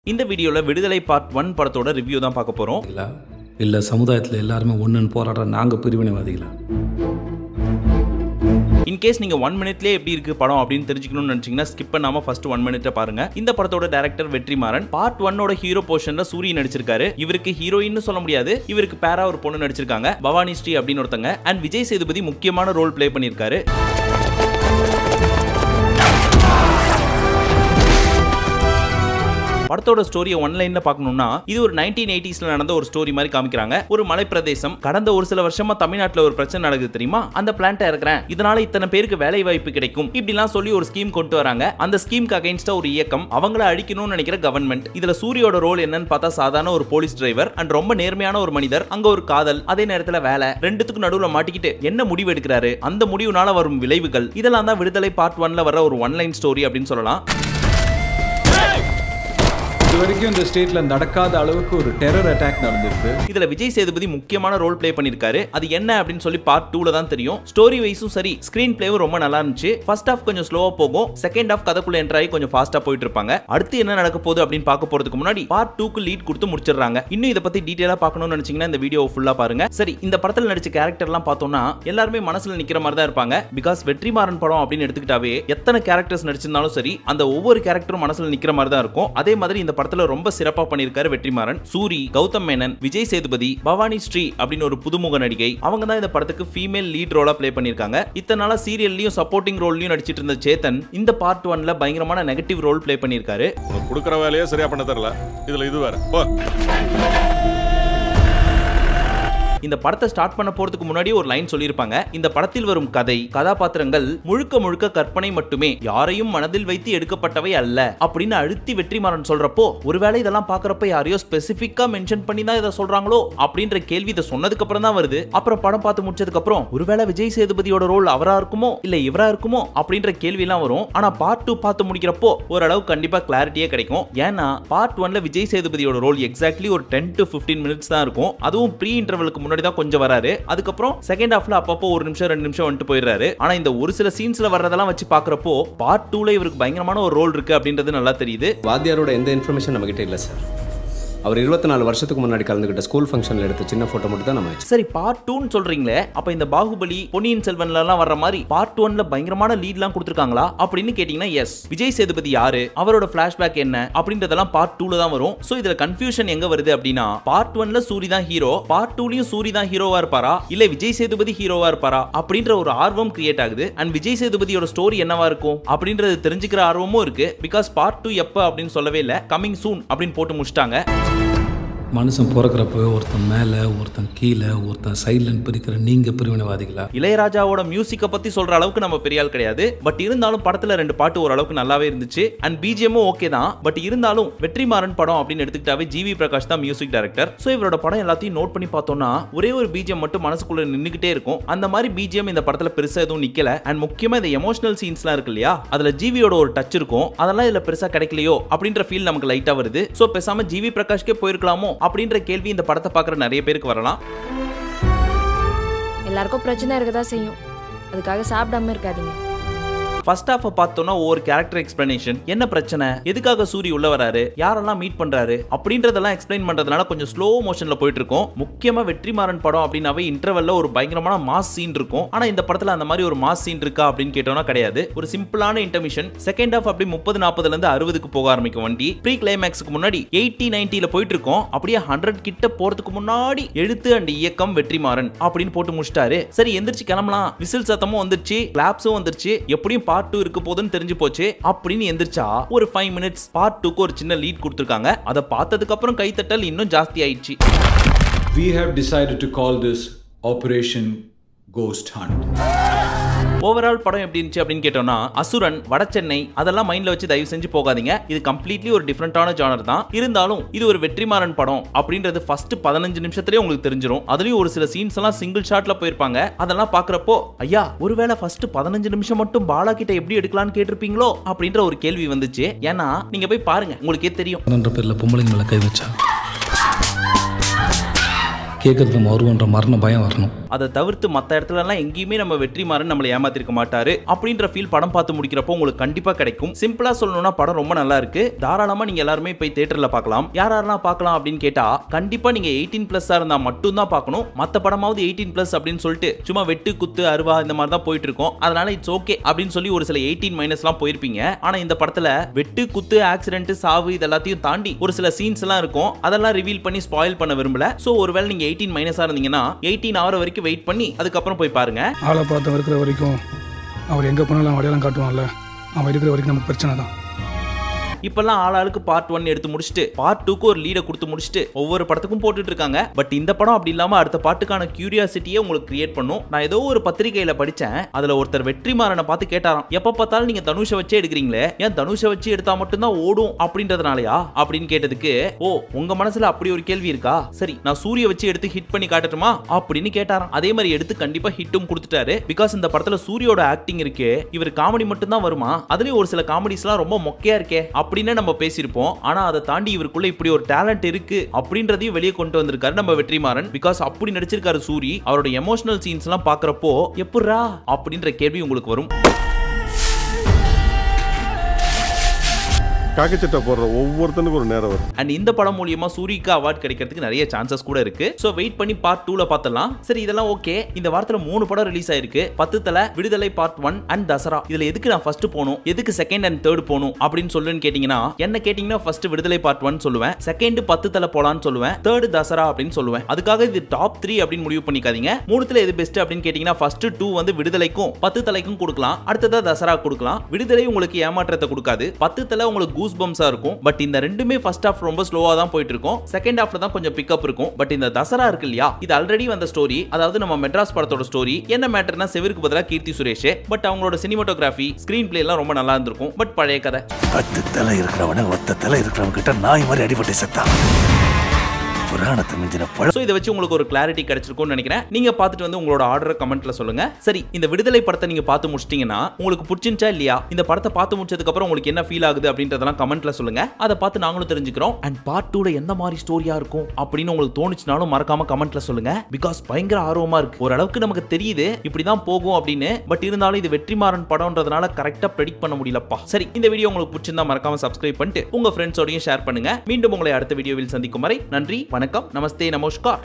இந்த வீடியோல விடுதலை பார்ட் ஒன் படத்தோட ரிவ்யூ தான் பார்க்க போறோம் இல்லை இல்லை சமுதாயத்தில் எல்லாருமே ஒன்றுன்னு போராடுற நாங்கள் பிரிவினைவாதிகளா இன்கேஸ் நீங்க ஒன் மினிட்லேயே எப்படி இருக்கு படம் அப்படின்னு தெரிஞ்சுக்கணும்னு நினைச்சீங்கன்னா ஸ்கிப் பண்ணாம ஃபர்ஸ்ட் ஒன் மினிட்ட பாருங்க இந்த படத்தோட டேரக்டர் வெற்றிமாறன் பார்ட் ஒன்னோட ஹீரோ போர்ஷன்ல சூரிய நடிச்சிருக்காரு இவருக்கு ஹீரோயின்னு சொல்ல முடியாது இவருக்கு பேரா ஒரு பொண்ணு நடிச்சிருக்காங்க பவானி ஸ்ரீ அப்படின்னு ஒருத்தங்க அண்ட் விஜய் சேதுபதி முக்கியமான ரோல் ப்ளே பண்ணியிருக்காரு படத்தோட ஸ்டோரியை ஒன்லைன்ல பார்க்கணும்னா இது ஒரு நைன்டீன் எயிட்டிஸ்ல நடந்த ஒரு ஸ்டோரி மாதிரி காமிக்கிறாங்க ஒரு மலை பிரதேசம் கடந்த ஒரு சில வருஷமா தமிழ்நாட்டுல ஒரு பிரச்சனை நடக்குது தெரியுமா அந்த பிளான்ட்டை இறக்குறேன் இதனால இத்தனை பேருக்கு வேலை வாய்ப்பு கிடைக்கும் இப்படிலாம் சொல்லி ஒரு ஸ்கீம் கொண்டு வராங்க அந்த ஸ்கீம்க்கு அகைன்ஸ்டா ஒரு இயக்கம் அவங்கள அழிக்கணும்னு நினைக்கிற கவர்மெண்ட் இதுல சூரியோட ரோல் என்னன்னு பார்த்தா சாதாரண ஒரு போலீஸ் டிரைவர் அண்ட் ரொம்ப நேர்மையான ஒரு மனிதர் அங்க ஒரு காதல் அதே நேரத்துல வேலை ரெண்டுத்துக்கும் நடுவுல மாட்டிக்கிட்டு என்ன முடிவு எடுக்கிறாரு அந்த முடிவுனால வரும் விளைவுகள் இதெல்லாம் தான் விடுதலை பார்ட் ஒன்ல வர ஒரு ஒன்லைன் ஸ்டோரி அப்படின்னு சொல்லலாம் இது வரைக்கும் இந்த ஸ்டேட்ல நடக்காத அளவுக்கு ஒரு டெரர் அட்டாக் நடந்திருக்கு இதுல விஜய் சேதுபதி முக்கியமான ரோல் ப்ளே பண்ணிருக்காரு அது என்ன அப்படின்னு சொல்லி பார்ட் டூல தான் தெரியும் ஸ்டோரி வைஸும் சரி ஸ்கிரீன் பிளேவும் ரொம்ப நல்லா இருந்துச்சு ஃபர்ஸ்ட் ஹாஃப் கொஞ்சம் ஸ்லோவா போகும் செகண்ட் ஹாஃப் கதைக்குள்ள என்ட்ரு ஆகி கொஞ்சம் ஃபாஸ்டா போயிட்டு இருப்பாங்க அடுத்து என்ன நடக்க போகுது அப்படின்னு பார்க்க போறதுக்கு முன்னாடி பார்ட் டூக்கு லீட் கொடுத்து முடிச்சிடுறாங்க இன்னும் இதை பத்தி டீடைலா பார்க்கணும்னு நினைச்சீங்கன்னா இந்த வீடியோ ஃபுல்லா பாருங்க சரி இந்த படத்துல நடிச்ச கேரக்டர்லாம் பார்த்தோம்னா எல்லாருமே மனசுல நிக்கிற மாதிரி தான் இருப்பாங்க பிகாஸ் வெற்றிமாறன் படம் அப்படின்னு எடுத்துக்கிட்டாவே எத்தனை கேரக்டர்ஸ் நடிச்சிருந்தாலும் சரி அந்த ஒவ்வொரு கேரக்டரும் மனசுல நிக்கிற மாதிரி தான் இருக்கும் அதே மாதிரி இந்த படத்துல ரொம்ப சிறப்பா பண்ணியிருக்காரு வெற்றிமாறன் சூரி கௌதம் மேனன் விஜய் சேதுபதி பவானி ஸ்ரீ அப்படின்னு ஒரு புதுமுக நடிகை அவங்க தான் இந்த படத்துக்கு ஃபீமேல் லீட் ரோலா ப்ளே பண்ணியிருக்காங்க இத்தனை நாளா சீரியல்லையும் சப்போர்ட்டிங் ரோல்லையும் நடிச்சிட்டு இருந்த சேத்தன் இந்த பார்ட் ஒன்ல பயங்கரமான நெகட்டிவ் ரோல் ப்ளே பண்ணியிருக்காரு உனக்கு கொடுக்குற வேலையே சரியா பண்ண தரல இதுல இது வேற போ இந்த படத்தை ஸ்டார்ட் பண்ண போறதுக்கு முன்னாடி ஒரு லைன் சொல்லியிருப்பாங்க இந்த படத்தில் வரும் கதை கதாபாத்திரங்கள் முழுக்க முழுக்க கற்பனை மட்டுமே யாரையும் மனதில் வைத்து எடுக்கப்பட்டவை அல்ல அப்படின்னு அழுத்தி வெற்றிமாறன் சொல்றப்போ ஒருவேளை இதெல்லாம் பாக்குறப்ப யாரையோ ஸ்பெசிபிக்கா மென்ஷன் பண்ணி தான் இதை சொல்றாங்களோ அப்படின்ற கேள்வி இதை சொன்னதுக்கு அப்புறம் தான் வருது அப்புறம் படம் பார்த்து முடிச்சதுக்கு அப்புறம் ஒருவேளை விஜய் சேதுபதியோட ரோல் அவரா இருக்குமோ இல்ல இவரா இருக்குமோ அப்படின்ற கேள்வி எல்லாம் வரும் ஆனா பார்ட் டூ பார்த்து முடிக்கிறப்போ ஓரளவு கண்டிப்பா கிளாரிட்டியே கிடைக்கும் ஏன்னா பார்ட் ஒன்ல விஜய் சேதுபதியோட ரோல் எக்ஸாக்ட்லி ஒரு டென் டு பிப்டீன் மினிட்ஸ் தான் இருக்கும் அதுவும் ப்ரீ இன்டர்வலுக்கு முன்னாடி தான் கொஞ்சம் வராரு அதுக்கப்புறம் செகண்ட் ஹாஃப்ல அப்பப்போ ஒரு நிமிஷம் ரெண்டு நிமிஷம் வந்துட்டு போயிடுறாரு ஆனா இந்த ஒரு சில சீன்ஸ்ல வர்றதெல்லாம் வச்சு பாக்குறப்போ பார்ட் டூல இவருக்கு பயங்கரமான ஒரு ரோல் இருக்கு அப்படின்றது நல்லா தெரியுது வாத்தியாரோட எந்த இன்ஃபர்மேஷன் நம்மகிட்ட இல்லை சார் அவர் இருபத்தி நாலு வருஷத்துக்கு முன்னாடி கலந்துக்கிட்ட ஸ்கூல் ஃபங்க்ஷனில் எடுத்த சின்ன ஃபோட்டோ மட்டும் தான் நம்ம வச்சு சரி பார்ட் டூன்னு சொல்றீங்களே அப்ப இந்த பாகுபலி பொன்னியின் செல்வன்ல எல்லாம் வர்ற மாதிரி பார்ட் ஒன்ல பயங்கரமான லீட்லாம் கொடுத்துருக்காங்களா அப்படின்னு கேட்டீங்கன்னா எஸ் விஜய் சேதுபதி யாரு அவரோட பிளாஷ்பேக் என்ன அப்படின்றதெல்லாம் பார்ட் டூல தான் வரும் சோ இதுல கன்ஃபியூஷன் எங்க வருது அப்படின்னா பார்ட் ஒன்ல சூரி தான் ஹீரோ பார்ட் டூலயும் சூரி தான் ஹீரோவா இருப்பாரா இல்ல விஜய் சேதுபதி ஹீரோவா இருப்பாரா அப்படின்ற ஒரு ஆர்வம் கிரியேட் ஆகுது அண்ட் விஜய் சேதுபதியோட ஸ்டோரி என்னவா இருக்கும் அப்படின்றது தெரிஞ்சுக்கிற ஆர்வமும் இருக்கு பிகாஸ் பார்ட் டூ எப்ப அப்படின்னு சொல்லவே இல்ல கமிங் சூன் அப்படின்னு போட்டு முடிச்சிட்டாங்க மனுஷன் பிறக்கிறப்ப ஒருத்தன் மேலே ஒருத்தன் கீழே ஒருத்தன் சைட்லன்னு பிரிக்கிற நீங்கள் பிரிவினைவாதிகளா இளையராஜாவோட மியூசிக்கை பத்தி சொல்ற அளவுக்கு நம்ம பெரிய ஆள் கிடையாது பட் இருந்தாலும் படத்துல ரெண்டு பாட்டு ஓரளவுக்கு நல்லாவே இருந்துச்சு அண்ட் பிஜிஎம்மும் ஓகே தான் பட் இருந்தாலும் வெற்றிமாறன் படம் அப்படின்னு எடுத்துக்கிட்டாவே ஜிவி பிரகாஷ் தான் மியூசிக் டைரக்டர் ஸோ இவரோட படம் எல்லாத்தையும் நோட் பண்ணி பார்த்தோம்னா ஒரே ஒரு பிஜிஎம் மட்டும் மனசுக்குள்ள நின்னுகிட்டே இருக்கும் அந்த மாதிரி பிஜிஎம் இந்த படத்துல பெருசா எதுவும் நிக்கல அண்ட் முக்கியமா இந்த எமோஷனல் சீன்ஸ்லாம் இருக்கு இல்லையா அதுல ஜிவியோட ஒரு டச் இருக்கும் அதெல்லாம் இதுல பெருசா கிடைக்கலையோ அப்படின்ற ஃபீல் நமக்கு லைட்டா வருது ஸோ பேசாம ஜிவி பிரகாஷ்கே போயிருக்கலாமோ அப்படின்ற கேள்வி இந்த படத்தை பார்க்குற நிறைய பேருக்கு வரலாம் எல்லாருக்கும் பிரச்சனை இருக்கதா செய்யும் அதுக்காக சாப்பிடாம இருக்காதீங்க ஃபர்ஸ்ட் ஹாஃப் பார்த்தோம்னா ஒவ்வொரு கேரக்டர் எக்ஸ்பிளனேஷன் என்ன பிரச்சனை எதுக்காக சூரி உள்ள வராரு யாரெல்லாம் மீட் பண்றாரு அப்படின்றதெல்லாம் எக்ஸ்பிளைன் பண்றதுனால கொஞ்சம் ஸ்லோ மோஷன்ல போயிட்டு இருக்கும் முக்கியமா வெற்றிமாறன் படம் அப்படின்னாவே இன்டர்வெல்ல ஒரு பயங்கரமான மாஸ் சீன் இருக்கும் ஆனா இந்த படத்துல அந்த மாதிரி ஒரு மாஸ் சீன் இருக்கா அப்படின்னு கேட்டோம்னா கிடையாது ஒரு சிம்பிளான இன்டர்மிஷன் செகண்ட் ஹாஃப் அப்படி முப்பது நாற்பதுல இருந்து அறுபதுக்கு போக ஆரம்பிக்கும் வண்டி ப்ரீ கிளைமேக்ஸ்க்கு முன்னாடி எயிட்டி நைன்டில போயிட்டு இருக்கோம் அப்படியே ஹண்ட்ரட் கிட்ட போறதுக்கு முன்னாடி எழுத்து அண்ட் இயக்கம் வெற்றிமாறன் அப்படின்னு போட்டு முடிச்சிட்டாரு சரி எந்திரிச்சு கிளம்பலாம் விசில் சத்தமும் வந்துருச்சு கிளாப்ஸும் வந்துருச்சு எப்படியும் பார்ட் டூ இருக்க போதுன்னு தெரிஞ்சு போச்சு அப்படின்னு எந்திரிச்சா ஒரு ஃபைவ் மினிட்ஸ் பார்ட் டூக்கு ஒரு சின்ன லீட் கொடுத்துருக்காங்க அதை பார்த்ததுக்கு அப்புறம் கைத்தட்டல் இன்னும் ஜாஸ்தி ஆயிடுச்சு we have decided to call this operation ghost hunt overall படம் எப்படி இருந்துச்சு அப்படின்னு கேட்டோம்னா அசுரன் வடசென்னை அதெல்லாம் மைண்ட்ல வச்சு தயவு செஞ்சு போகாதீங்க இது கம்ப்ளீட்லி ஒரு டிஃப்ரெண்டான ஜானர் தான் இருந்தாலும் இது ஒரு வெற்றிமாறன் படம் அப்படின்றது ஃபர்ஸ்ட் பதினஞ்சு நிமிஷத்துலயே உங்களுக்கு தெரிஞ்சிடும் அதுலயும் ஒரு சில சீன்ஸ் எல்லாம் சிங்கிள் ஷாட்ல போயிருப்பாங்க அதெல்லாம் பாக்குறப்போ ஐயா ஒருவேளை ஃபர்ஸ்ட் பதினஞ்சு நிமிஷம் மட்டும் பாலா கிட்ட எப்படி எடுக்கலாம்னு கேட்டிருப்பீங்களோ அப்படின்ற ஒரு கேள்வி வந்துச்சு ஏன்னா நீங்க போய் பாருங்க உங்களுக்கே தெரியும் என்ற பேரில் பொம்பளைங்க மேலே கை வச்சா கேட்குறது நம்ம வருவோன்ற மரண பயம் வரணும் அதை தவிர்த்து மற்ற இடத்துலலாம் எங்கேயுமே நம்ம வெற்றிமாறன் நம்மளை ஏமாத்திருக்க மாட்டாரு அப்படின்ற ஃபீல் படம் பார்த்து முடிக்கிறப்போ உங்களுக்கு கண்டிப்பா கிடைக்கும் சிம்பிளா சொல்லணும்னா படம் ரொம்ப நல்லா இருக்கு தாராளமா நீங்க எல்லாருமே போய் தியேட்டர்ல பார்க்கலாம் யார் யாரெல்லாம் பார்க்கலாம் அப்படின்னு கேட்டா கண்டிப்பா நீங்க எயிட்டீன் பிளஸ்ஸா இருந்தா மட்டும் தான் பார்க்கணும் மத்த படமாவது எயிட்டீன் பிளஸ் அப்படின்னு சொல்லிட்டு சும்மா வெட்டு குத்து அருவா இந்த மாதிரி தான் போயிட்டு இருக்கோம் அதனால இட்ஸ் ஓகே அப்படின்னு சொல்லி ஒரு சில எயிட்டீன் மைனஸ்லாம் போயிருப்பீங்க ஆனா இந்த படத்துல வெட்டு குத்து ஆக்சிடென்ட் சாவு இது எல்லாத்தையும் தாண்டி ஒரு சில சீன்ஸ் எல்லாம் இருக்கும் அதெல்லாம் ரிவீல் பண்ணி ஸ்பாயில் பண்ண விரும்பல சோ ஒருவேளை நீங்க எயிட்டீன் மைனஸா இருந்தீங்கன்னா எயிட்டீன் ஆகிற வரைக்கும் வெயிட் பண்ணி அதுக்கப்புறம் போய் பாருங்க ஆளை பார்த்தவன் இருக்கிற வரைக்கும் அவர் எங்கே போனாலும் அவன் அடையாளம் காட்டுவான்ல அவன் இருக்கிற வரைக்கும் நமக்கு பிரச்சனை தான் இப்பெல்லாம் ஆளாளுக்கு பார்ட் ஒன் எடுத்து முடிச்சுட்டு பார்ட் டூக்கு ஒரு லீடை கொடுத்து முடிச்சுட்டு ஒவ்வொரு படத்துக்கும் போட்டுட்டு இருக்காங்க பட் இந்த படம் அப்படி இல்லாம அடுத்த பாட்டுக்கான கியூரியாசிட்டியே உங்களுக்கு கிரியேட் பண்ணும் நான் ஏதோ ஒரு பத்திரிகையில படிச்சேன் அதுல ஒருத்தர் வெற்றிமாறனை பார்த்து கேட்டாராம் எப்ப பார்த்தாலும் நீங்க தனுஷை வச்சே எடுக்கிறீங்களே ஏன் தனுஷை வச்சு எடுத்தா மட்டும்தான் ஓடும் அப்படின்றதுனாலயா அப்படின்னு கேட்டதுக்கு ஓ உங்க மனசுல அப்படி ஒரு கேள்வி இருக்கா சரி நான் சூரிய வச்சு எடுத்து ஹிட் பண்ணி காட்டட்டுமா அப்படின்னு கேட்டாராம் அதே மாதிரி எடுத்து கண்டிப்பா ஹிட்டும் கொடுத்துட்டாரு பிகாஸ் இந்த படத்துல சூரியோட ஆக்டிங் இருக்கே இவர் காமெடி மட்டும் தான் வருமா அதுலயும் ஒரு சில காமெடிஸ்லாம் ரொம்ப மொக்கையா இருக்கே அப்படின்னு நம்ம பேசியிருப்போம் ஆனா அதை தாண்டி இவருக்குள்ள இப்படி ஒரு டேலண்ட் இருக்கு அப்படின்றதையும் வெளியே கொண்டு வந்திருக்காரு நம்ம வெற்றிமாறன் பிகாஸ் அப்படி நடிச்சிருக்காரு சூரி அவரோட எமோஷனல் சீன்ஸ் எல்லாம் பாக்குறப்போ எப்படிரா அப்படின்ற கேள்வி உங்களுக்கு வரும் காக்கச்சட்டை போடுற ஒவ்வொருத்தனுக்கும் ஒரு நேரம் வரும் அண்ட் இந்த படம் மூலியமா சூரிக்கு அவார்ட் கிடைக்கிறதுக்கு நிறைய சான்சஸ் கூட இருக்கு சோ வெயிட் பண்ணி பார்ட் டூல பார்த்தலாம் சரி இதெல்லாம் ஓகே இந்த வாரத்துல மூணு படம் ரிலீஸ் ஆயிருக்கு பத்து தலை விடுதலை பார்ட் ஒன் அண்ட் தசரா இதுல எதுக்கு நான் ஃபர்ஸ்ட் போகணும் எதுக்கு செகண்ட் அண்ட் தேர்ட் போகணும் அப்படின்னு சொல்லுன்னு கேட்டீங்கன்னா என்ன கேட்டீங்கன்னா ஃபர்ஸ்ட் விடுதலை பார்ட் ஒன் சொல்லுவேன் செகண்ட் பத்து தலை போலான்னு சொல்லுவேன் தேர்ட் தசரா அப்படின்னு சொல்லுவேன் அதுக்காக இது டாப் த்ரீ அப்படின்னு முடிவு பண்ணிக்காதீங்க மூணுத்துல எது பெஸ்ட் அப்படின்னு கேட்டீங்கன்னா ஃபர்ஸ்ட் டூ வந்து விடுதலைக்கும் பத்து தலைக்கும் கொடுக்கலாம் அடுத்ததா தசரா கொடுக்கலாம் விடுதலை உங்களுக்கு ஏமாற்றத்தை கொடுக்காது பத்து தலை உங்களுக்கு கூஸ் பம்ஸா இருக்கும் பட் இந்த ரெண்டுமே ஃபர்ஸ்ட் ஹாஃப் ரொம்ப ஸ்லோவா தான் போயிட்டு இருக்கும் செகண்ட் ஹாஃப்ல தான் கொஞ்சம் பிக்கப் இருக்கும் பட் இந்த தசரா இருக்கு இல்லையா இது ஆல்ரெடி வந்த ஸ்டோரி அதாவது நம்ம மெட்ராஸ் படத்தோட ஸ்டோரி என்ன மேட்டர்னா செவிருக்கு பதிலாக கீர்த்தி சுரேஷ் பட் அவங்களோட சினிமாட்டோகிராஃபி ஸ்கிரீன் பிளே எல்லாம் ரொம்ப நல்லா இருந்திருக்கும் பட் பழைய கதை பத்து தலை இருக்கிறவன ஒத்த தலை இருக்கிறவங்க கிட்ட நாய் மாதிரி அடிபட்டு செத்தான் புராணத்தை மிஞ்சின பழ ஸோ இதை வச்சு உங்களுக்கு ஒரு கிளாரிட்டி கிடைச்சிருக்கும்னு நினைக்கிறேன் நீங்க பார்த்துட்டு வந்து உங்களோட ஆர்டரை கமெண்ட்ல சொல்லுங்க சரி இந்த விடுதலை படத்தை நீங்க பார்த்து முடிச்சிட்டீங்கன்னா உங்களுக்கு பிடிச்சிருந்துச்சா இல்லையா இந்த படத்தை பார்த்து முடிச்சதுக்கு அப்புறம் உங்களுக்கு என்ன ஃபீல் ஆகுது அப்படின்றதெல்லாம் கமெண்ட்ல சொல்லுங்க அதை பார்த்து நாங்களும் தெரிஞ்சுக்கிறோம் அண்ட் பார்ட் டூல எந்த மாதிரி ஸ்டோரியா இருக்கும் அப்படின்னு உங்களுக்கு தோணுச்சுனாலும் மறக்காம கமெண்ட்ல சொல்லுங்க பிகாஸ் பயங்கர ஆர்வமா இருக்கு ஓரளவுக்கு நமக்கு தெரியுது இப்படிதான் போகும் அப்படின்னு பட் இருந்தாலும் இது வெற்றிமாறன் படம்ன்றதுனால கரெக்டா ப்ரெடிக்ட் பண்ண முடியலப்பா சரி இந்த வீடியோ உங்களுக்கு பிடிச்சிருந்தா மறக்காம சப்ஸ்கிரைப் பண்ணிட்டு உங்க ஃப்ரெண்ட்ஸோடையும் ஷேர் பண்ணுங்க மீண்டும் உங்களை அடுத்த வீடியோவில் சந்திக்கும் வரை நன்றி வணக்கம் நமஸ்தே நமஸ்கார்